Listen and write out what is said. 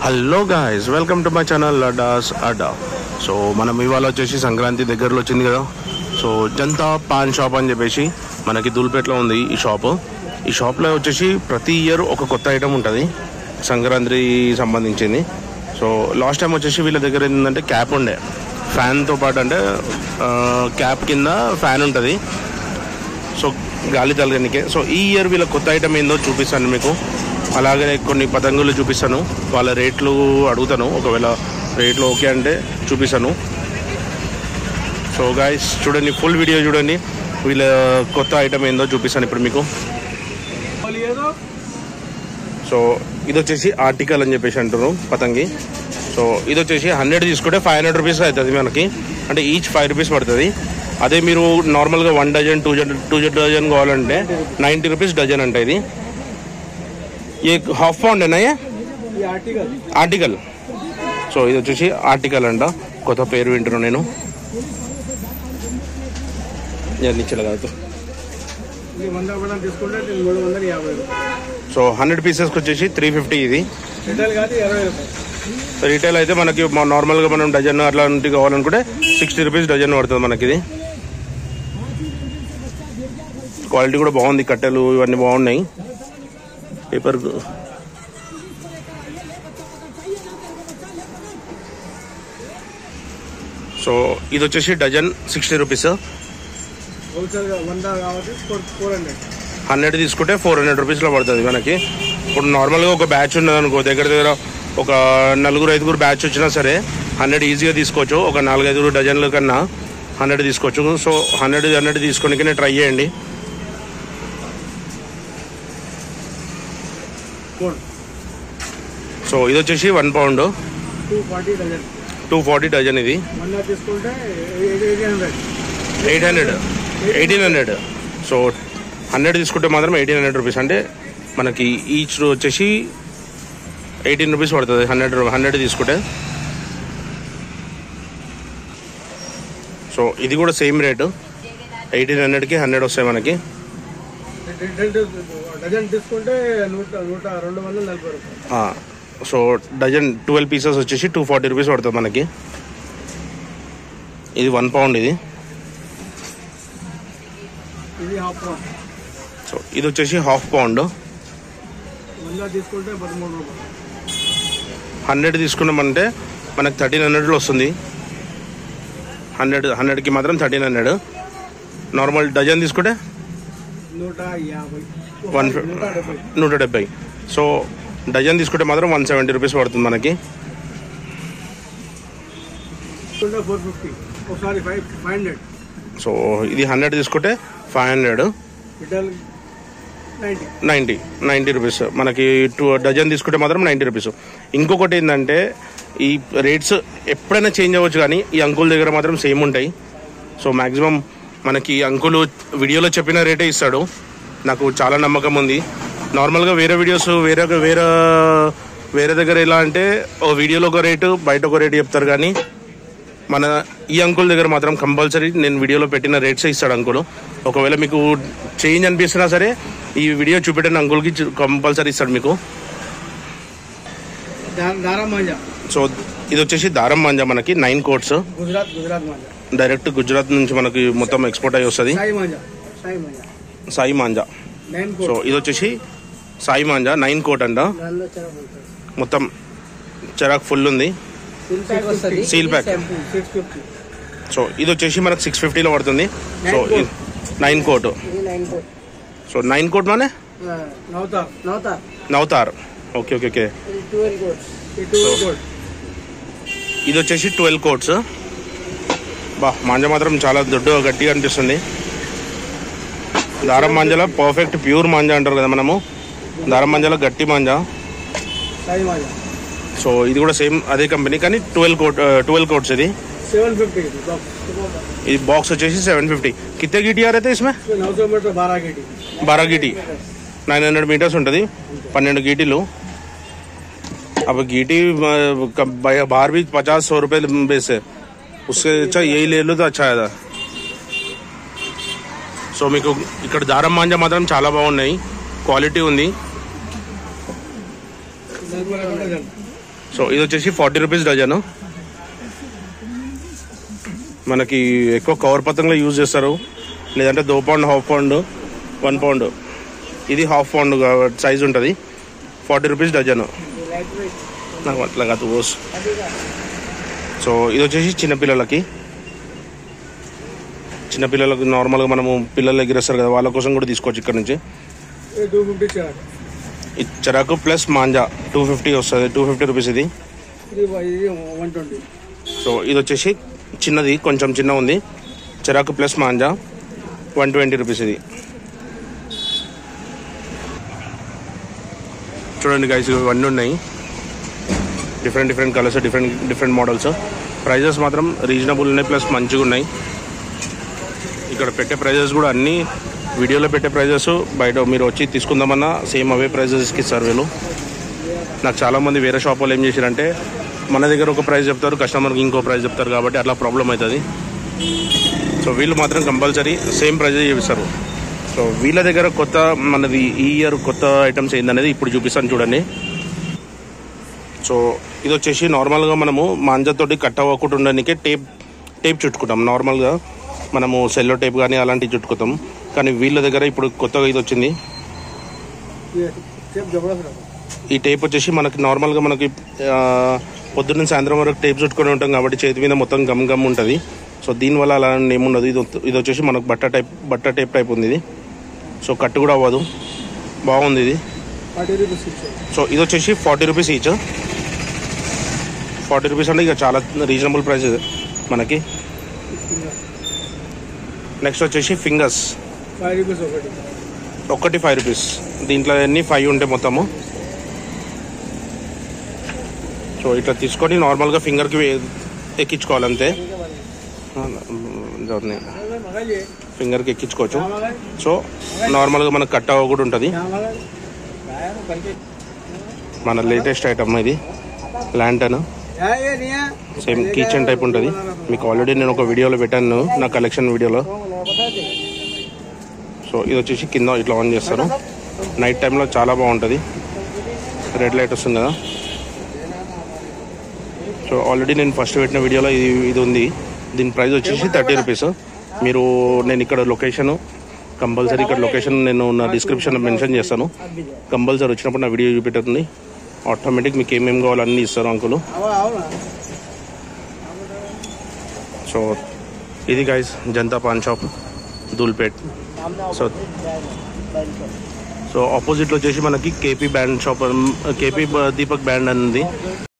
hello guys welcome to my channel అడాస్ అడా so మనం ఇవాళ వచ్చేసి సంక్రాంతి దగ్గరలో వచ్చింది కదా సో జంతా పాన్ షాప్ అని చెప్పేసి మనకి దూల్పేటలో ఉంది ఈ షాప్ ఈ షాప్లో వచ్చేసి ప్రతి ఇయర్ ఒక కొత్త ఐటమ్ ఉంటుంది సంక్రాంతి సంబంధించింది సో లాస్ట్ టైం వచ్చేసి వీళ్ళ దగ్గర ఏంటంటే క్యాప్ ఉండే ఫ్యాన్తో పాటు అంటే క్యాప్ కింద ఫ్యాన్ ఉంటుంది సో గాలి తలగనికే సో ఈ ఇయర్ వీళ్ళ కొత్త ఐటమ్ ఏందో చూపిస్తాను మీకు అలాగే కొన్ని పతంగులు చూపిస్తాను వాళ్ళ రేట్లు అడుగుతాను ఒకవేళ రేట్లు ఓకే అంటే చూపిస్తాను సో గాయస్ చూడండి ఫుల్ వీడియో చూడండి వీళ్ళ కొత్త ఐటమ్ ఏందో చూపిస్తాను ఇప్పుడు మీకు సో ఇది వచ్చేసి ఆర్టికల్ అని చెప్పేసి అంటారు పతంగి సో ఇది వచ్చేసి హండ్రెడ్ తీసుకుంటే ఫైవ్ హండ్రెడ్ రూపీస్ అవుతుంది మనకి అంటే ఈచ్ ఫైవ్ రూపీస్ పడుతుంది అదే మీరు నార్మల్గా one dozen two two dozen కావాలంటే నైంటీ రూపీస్ డజన్ అంట ఇది ఏ హాఫ్ పౌండ్ అయినా ये आर्टिकल ఆర్టికల్ సో ఇది వచ్చేసి ఆర్టికల్ అంట కొత్త పేరు వింటున్నాను నేను నిచ్చలు కాదు ఇది వంద పడం తీసుకుంటే ఇది మూడు వందల యాభై రూపాయలు సో హండ్రెడ్ పీసెస్కి వచ్చేసి త్రీ ఫిఫ్టీ ఇది రిటైల్ కాదు ఇరవై రూపాయలు రీటైల్ అయితే మనకి మా- నార్మల్గా మనం డజన్ అట్లాంటి కావాలనుకుంటే సిక్స్టీ రూపీస్ డజన్ పడుతుంది మనకి ఇది క్వాలిటీ కూడా బాగుంది కట్టెలు ఇవన్నీ బాగున్నాయి పేపర్ సో ఇది వచ్చేసి డజన్ సిక్స్టీ రూపీస్ హోల్సేల్ గా వంద కాబట్టి ఫోర్ ఫోర్ హండ్రెడ్ హండ్రెడ్ తీసుకుంటే ఫోర్ హండ్రెడ్ రూపీస్లో పడుతుంది మనకి ఇప్పుడు నార్మల్గా ఒక బ్యాచ్ ఉన్నది అనుకో దగ్గర దగ్గర ఒక నలుగురు ఐదుగురు బ్యాచ్ వచ్చినా సరే హండ్రెడ్ ఈజీగా తీసుకోవచ్చు ఒక నాలుగైదుగురు డజన్ల కన్నా హండ్రెడ్ తీసుకోవచ్చు సో హండ్రెడ్ హండ్రెడ్ తీసుకోనికనే ట్రై చేయండి ఫోర్ సో ఇది వచ్చేసి one pound two forty dozen two forty dozen ఇది వంద తీసుకుంటే eight hundred eight hundred eighteen hundred so hundred తీసుకుంటే మాత్రం ఎయిటీన్ హండ్రెడ్ రూపీస్ అంటే మనకి ఈచ్ వచ్చేసి ఎయిటీన్ రూపీస్ పడుతుంది హండ్రెడ్ హండ్రెడ్ తీసుకుంటే సో ఇది కూడా సేమ్ రేటు ఎయిటీన్ హండ్రెడ్కి హండ్రెడ్ వస్తాయి మనకి డజన్ తీసుకుంటే నూట నూట రెండు వందల నలభై రూపాయలు ఆ, సో డజన్ ట్వెల్వ్ పీసెస్ వచ్చేసి టూ ఫార్టీ రూపీస్ పడుతుంది మనకి ఇది వన్ పౌండ్ ఇది ఇది హాఫ్ పౌండ్ సో ఇది వచ్చేసి హాఫ్ పౌండ్ వంద తీసుకుంటే పదమూడు రూపాయలు హండ్రెడ్ తీసుకున్నామంటే మనకు థర్టీన్ హండ్రెడ్లో వస్తుంది హండ్రెడ్ హండ్రెడ్కి మాత్రం థర్టీన్ హండ్రెడ్ నార్మల్ డజన్ తీసుకుంటే నూట యాభై వన్ నూట డెబ్బై నూట డెబ్బై సో డజన్ తీసుకుంటే మాత్రం వన్ సెవెంటీ రూపీస్ పడుతుంది మనకి తీసుకుంటే ఫోర్ ఫిఫ్టీ ఒకసారి ఫైవ్ ఫైవ్ హండ్రెడ్ సో ఇది హండ్రెడ్ తీసుకుంటే five hundred retail ninety ninety ninety rupees మనకి టూ డజన్ తీసుకుంటే మాత్రం నైంటీ రూపీస్ ఇంకొకటి ఏంటంటే ఈ రేట్స్ ఎప్పుడైనా చేంజ్ అవ్వచ్చు కానీ ఈ అంకుల్ దగ్గర మాత్రం సేమ్ ఉంటాయి సో మ్యాక్సిమం మనకి అంకులు వీడియోలో చెప్పిన రేటే ఇస్తాడు నాకు చాలా నమ్మకం ఉంది నార్మల్గా వేరే వీడియోస్ వేరే వేరే వేరే దగ్గర ఎలా అంటే ఓ వీడియోలో ఒక రేటు బయట ఒక రేటు చెప్తారు కానీ మన ఈ అంకుల్ దగ్గర మాత్రం కంపల్సరీ నేను వీడియోలో పెట్టిన రేట్సే ఇస్తాడు అంకుల్ ఒకవేళ మీకు చేంజ్ అనిపిస్తున్నా సరే ఈ వీడియో చూపెట్టిన అంకుల్కి కంపల్సరీ ఇస్తాడు మీకు దారా మాంజా సో ఇది వచ్చేసి దారం మాంజా మనకి నైన్ కోట్స్ గుజరాత్ గుజరాత్ మాంజా డైరెక్ట్ గుజరాత్ నుంచి మనకి మొత్తం ఎక్స్పోర్ట్ అయ్యి వస్తుంది సాయి మాంజా సాయి మాంజా సాయి మాంజా నైన్ సో ఇది వచ్చేసి సాయి మాంజా నైన్ కోట్ అంట దానిలో చెరకు ఉంటుంది మొత్తం చెరాక్ ఫుల్ ఉంది సిల్ ప్యాక్ వస్తుంది seal pack six fifty so ఇది వచ్చేసి మనకు సిక్స్ ఫిఫ్టీలో పడుతుంది సో నైన్ కోట్ ఇది nine four so nine cord మానే నౌతార్ నౌతార్ నవతార్ ఓకే ఓకే ఓకే ఇది ట్వెల్వ్ కోట్స్ ఇది ట్వెల్వ్ కోట్ ఇది వచ్చేసి ట్వెల్వ్ కోట్స్ బా మాంజా మాత్రం చాలా దొడ్డు గట్టిగా అనిపిస్తుంది దారం మాంజాలో పర్ఫెక్ట్ ప్యూర్ మాంజా అంటారు కదా మనము దారం మాంజాలో గట్టి మాంజా సాయి మాంజా సో ఇది కూడా సేమ్ అదే కంపెనీ కానీ ట్వెల్వ్ కోట్ ట్వెల్వ్ కోట్స్ ఇది సెవెన్ ఫిఫ్టీ ఇది బాక్స్ వచ్చేసి సెవెన్ ఫిఫ్టీ కిత్తే గిటి ఆర్ అయితే ఇస్మే నौ सौ मीटर बारह के टी బారా గీటి నైన్ హండ్రెడ్ మీటర్స్ ఉంటుంది పన్నెండు గీటీలు अब गीटी अ, क- बा- बाहर भी पचास सौ रुपए बेस है उससे अच्छा यही ले लो तो अच्छा है సో మీకు ఇక్కడ దారం మాంజా మాత్రం చాలా బాగున్నాయి క్వాలిటీ ఉంది సో ఇది వచ్చేసి ఫార్టీ రూపీస్ డజను మనకి ఎక్కువ కవర్ పతంగా యూజ్ చేస్తారు లేదంటే దో pound half pound one pound ఇది హాఫ్ పౌండ్ సైజ్ ఉంటుంది forty rupees dozen light weight నాకు అట్లా కాదు ఓస్ సో ఇది వచ్చేసి చిన్నపిల్లలకి చిన్నపిల్లలకు నార్మల్గా మనము పిల్లలు ఎగిరేస్తారు కదా వాళ్ళ కోసం కూడా తీసుకోవచ్చు ఇక్కడ నుంచి టూ ఫిఫ్టీ చార్ ఈ చెరాకు ప్లస్ మాంజా టూ ఫిఫ్టీ వస్తుంది టూ ఫిఫ్టీ రూపీస్ ఇది ఇది ఇది వన్ ట్వంటీ సో ఇది వచ్చేసి చిన్నది కొంచెం చిన్న ఉంది చెరాకు ప్లస్ మాంజా వన్ ట్వంటీ రూపీస్ ఇది చూడండి గైస్ ఇవన్నీ ఉన్నాయి different different colours different different models prices మాత్రం రీజనబుల్ ఉన్నాయి ప్లస్ మంచిగా ఉన్నాయి ఇక్కడ పెట్టే ప్రైజెస్ కూడా అన్నీ వీడియోలో పెట్టే ప్రైజెస్ బయట మీరు వచ్చి తీసుకుందామన్నా సేమ్ అవే ప్రైజెస్కి ఇస్తారు వీళ్ళు నాకు చాలామంది వేరే షాప్ వాళ్ళు ఏం చేశారంటే మన దగ్గర ఒక ప్రైస్ చెప్తారు కస్టమర్కి ఇంకో ప్రైస్ చెప్తారు కాబట్టి అట్లా ప్రాబ్లం అవుతుంది సో వీళ్ళు మాత్రం కంపల్సరీ సేమ్ ప్రైజే చూపిస్తారు సో వీళ్ళ దగ్గర కొత్త మనది ఈ ఇయర్ కొత్త ఐటమ్స్ ఏందనేది ఇప్పుడు చూపిస్తాను చూడండి సో ఇది వచ్చేసి నార్మల్గా మనము మాంజతోటి కట్ అవ్వకుండా ఉండడానికి టేప్ టేప్ చుట్టుకుంటాం నార్మల్గా మనము సెల్లో టేప్ కానీ అలాంటివి చుట్టుకుంటాం కానీ వీళ్ళ దగ్గర ఇప్పుడు కొత్తగా ఇది వచ్చింది ये सेब जबरदस्त रहा ఈ టేప్ వచ్చేసి మనకి నార్మల్గా మనకి ఆ, పొద్దున్న సాయంత్రం వరకు టేప్ చుట్టుకొని ఉంటాం కాబట్టి చేతి మీద మొత్తం గమ్ గమ్ ఉంటుంది సో దీనివల్ల అలా ఏముండదు ఇది వత్- ఇది వచ్చేసి మనకు బట్ట టైప్ బట్ట టేప్ టైప్ ఉంది ఇది సో కట్టు కూడా అవ్వదు బాగుంది ఇది ఫార్టీ రూపీస్ ఇచ్చారు సో ఇది వచ్చేసి forty rupees each forty rupees అంటే ఇక చాలా రీజనబుల్ ప్రైస్ ఇది మనకి నెక్స్ట్ వచ్చేసి ఫింగర్స్ ఫైవ్ రూపీస్ ఒకటి ఒక్కటి ఫైవ్ రూపీస్ దీంట్లో అన్ని ఫైవ్ ఉంటాయి మొత్తము సో ఇట్లా తీసుకొని నార్మల్గా ఫింగర్కి ఎక్కించుకోవాలి అంతే మగాలి ఫింగర్కి ఎక్కించుకోవచ్చు మగాలి సో నార్మల్గా మనకు కట్ అవ్వ కూడా ఉంటుంది మగాలి రాయను పలికి మన లేటెస్ట్ ఐటమ్ ఇది ల్యాంటన్ ఏ నియా సేమ్ కిచెన్ టైప్ ఉంటుంది మీకు ఆల్రెడీ నేను ఒక వీడియోలో పెట్టాను నా కలెక్షన్ వీడియోలో సో ఇది వచ్చేసి కింద ఇట్లా ఆన్ చేస్తారు నైట్ టైంలో చాలా బాగుంటుంది రెడ్ లైట్ వస్తుంది కదా సో ఆల్రెడీ నేను ఫస్ట్ పెట్టిన వీడియోలో ఇది ఇది ఉంది దీని ప్రైస్ వచ్చేసి థర్టీ రూపీస్ మీరు నేను ఇక్కడ లొకేషన్ కంపల్సరీ ఇక్కడ లొకేషన్ నేను నా డిస్క్రిప్షన్లో మెన్షన్ చేస్తాను కంపల్సరీ వచ్చినప్పుడు నా వీడియో చూపెట్టుంది ఆటోమేటిక్ మీకు ఏమేమి కావాలో అన్నీ ఇస్తారు అంకులు అవునా సో ఇది guys Janata paan shop Dhoolpet so so ఆపోజిట్లో వచ్చేసి మనకి KP band shop KP Deepak band అని ఉంది